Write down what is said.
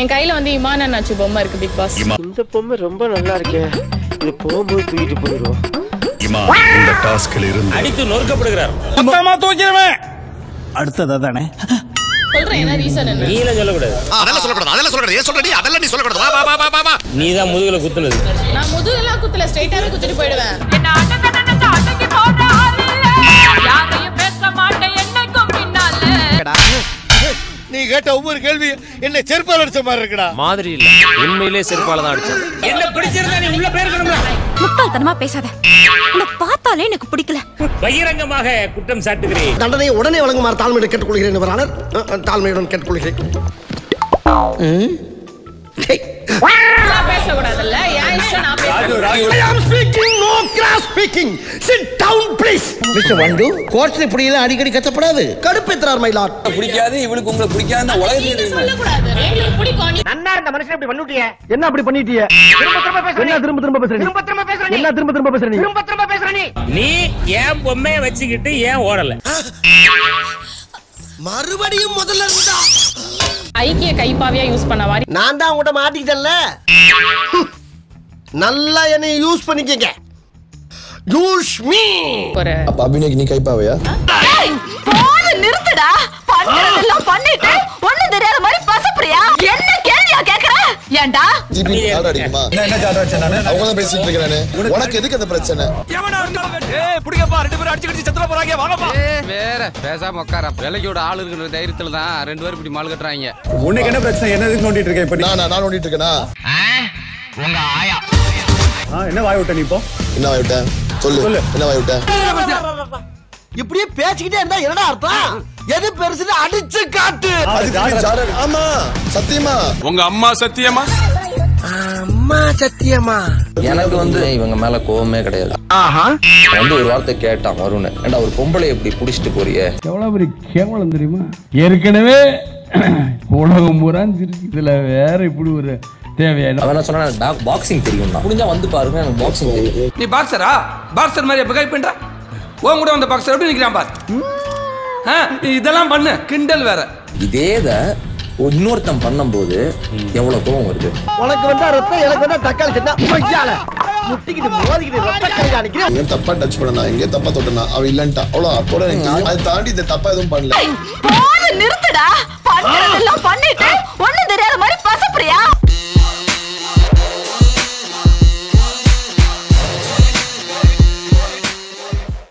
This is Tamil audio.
என் கையில வந்து இமான் அண்ணாச்சி பொம்மை இருக்கு பிக் பாஸ் இந்த பொம்மை ரொம்ப நல்லா இருக்கே இது போகும்போது தூக்கிட்டு போயிடும் இமா இந்த டாஸ்கில் இருந்து அடித்து நொறுக்கப்படுகிறார் அடுத்ததா தானே சொல்றேன் என்ன ரீசன் என்ன நீலாம் சொல்லக்கூடாது அதெல்லாம் சொல்லக்கூடாது அதெல்லாம் சொல்லக்கூடாது ஏன் சொல்றடி அதெல்லாம் நீ சொல்லக்கூடாது வா வா வா வா வா நீ தான் முதுகுல குத்துனது நான் முதுகெல்லாம் குத்துல ஸ்ட்ரைட்டாவே குத்திட்டு போயிடுவேன் என்ன அடக்க அடக்க அடக்கி போடுற ஆளு இல்ல. யாரையும் பேச மாட்டேன் என்னைக்கும் பின்னால நீ கேட்ட ஒவ்வொரு கேள்வி என்ன செருப்பால் அடிச்ச மாதிரி இருக்குடா மாதிரி இல்ல உண்மையிலே செருப்பால தான் அடிச்சேன் என்ன பிடிச்சிருந்தா நீ உள்ள போயிருக்கணும்ல முட்டாள்தனமா பேசாத உன்னை பார்த்தாலே எனக்கு பிடிக்கல பகிரங்கமாக குற்றம் சாட்டுகிறேன் தண்டனையை உடனே வழங்குமாறு தாழ்மையுடன் கேட்டுக்கொள்கிறேன் இவராளர் தாழ்மையுடன் கேட்டுக்கொள்கிறேன் நான் பேசக்கூடாதுல்ல என் இஷ்டம் நான் பேசுறேன் speaking no cross speaking sit down please mister வண்டு கோர்ட்ல இப்படி எல்லாம் அடிக்கடி கத்தப்படாது கடுப்பேத்துறார் மயிலாட் பிடிக்காது இவளுக்கு உங்களை பிடிக்காது நீங்க சொல்லக்கூடாது எங்களுக்கு பிடிக்கும் நீ நன்னா இருந்த மனுஷன் இப்படி பண்ணிட்டியே என்ன அப்படி பண்ணிட்டியே என்ன திரும்ப திரும்ப பேசுற திரும்ப திரும்ப பேசுற என்ன திரும்ப திரும்ப பேசுற திரும்ப திரும்ப பேசுற நீ நீ ஏன் பொம்மைய வச்சுக்கிட்டு ஏன் ஓடல மறுபடியும் முதல்ல இருந்தா ஐக்கிய கைப்பாவியா யூஸ் பண்ண மாதிரி நான் தான் உங்கள்கிட்ட மாட்டிக்கிட்டேன்ல ஹம். நல்லா என்னை யூஸ் பண்ணிக்கங்க யூஸ் மீ ஒரு அப்ப அபிநய்க்கு நீ கைப்பாவையா போது நிறுத்துடா பண்றதெல்லாம் பண்ணிட்டு ஒண்ணும் தெரியாத மாதிரி பசப்புறியா என்ன கேள்வியா கேக்குற ஏன்டா ஜிபி கால் அடிக்குமா என்ன கால் அடிச்ச நானு அவங்க தான் பேசிட்டு இருக்கிறானே உனக்கு எதுக்கு அந்த பிரச்சனை வேற பேசாம உட்கார வேலைக்கோட ஆள் இருக்கிற தைரியத்துல தான் ரெண்டு பேரும் இப்படி மால் கட்டுறாங்க உனக்கு என்ன பிரச்சனை என்ன எதுக்கு நோண்டிட்டு இருக்க இப்ப நீ? நான் நான் ஓடிட்டு இருக்கேனா ஆ, என்ன வாய் விட்ட நீ இப்போ என்ன வாய் விட்டேன் சொல்லு என்ன வாய் விட்டேன் இப்படியே பேசிக்கிட்டே இருந்தா என்னடா அர்த்தம் எது பெருசுன்னு அடிச்சு காட்டு அது ஜாட- ஜாட- ஆமா சத்தியமா உங்க அம்மா சத்தியமா அம்மா சத்தியமா எனக்கு வந்து இவங்க மேல கோவமே கிடையாது வந்து ஒரு வார்த்தை கேட்டான் வருண் ஏண்டா ஒரு பொம்பளை எப்படி புடிச்சிட்டு போறிய எவ்வளவு பெரிய கேவலம் தெரியுமா ஏற்கனவே உலகம் பூரா சிரிச்சு இதுல வேற இப்படி ஒரு தேவையான அவன் என்ன சொன்னா பாக்ஸிங் தெரியும் முடிஞ்சா வந்து பாருங்க எனக்கு பாக்ஸிங் தெரியும் நீ பாக்ஸரா பாக்ஸர் மாதிரி எப்ப கை பண்ற உன் கூட வந்த பாக்ஸர் எப்படி நிக்கிறான் பார் ஆ, நீ இதெல்லாம் பண்ணு கிண்டல் வேற இதே இதை இன்னொருத்தன் பண்ணும்போது எவ்வளவு கோவம் வருது உனக்கு வந்தா ரத்தம் எனக்கு வந்தா தக்காளி சட்னா பொய்யால முட்டிக்கிட்டு மோதிக்கிட்டு ரத்த கையில அடிக்கிறேன் எங்க தப்பா டச் பண்ணனா எங்க தப்பா தொட்டனா அவ இல்லன்ட்டா அவ்வளவு அப்போட எனக்கு தெரியும். அதை தாண்டி இந்த தப்பா எதுவும் பண்ணல போது நிறுத்துடா பண்றதெல்லாம் பண்ணிட்டு ஒண்ணும் தெரியாத மாதிரி பசப்புறியா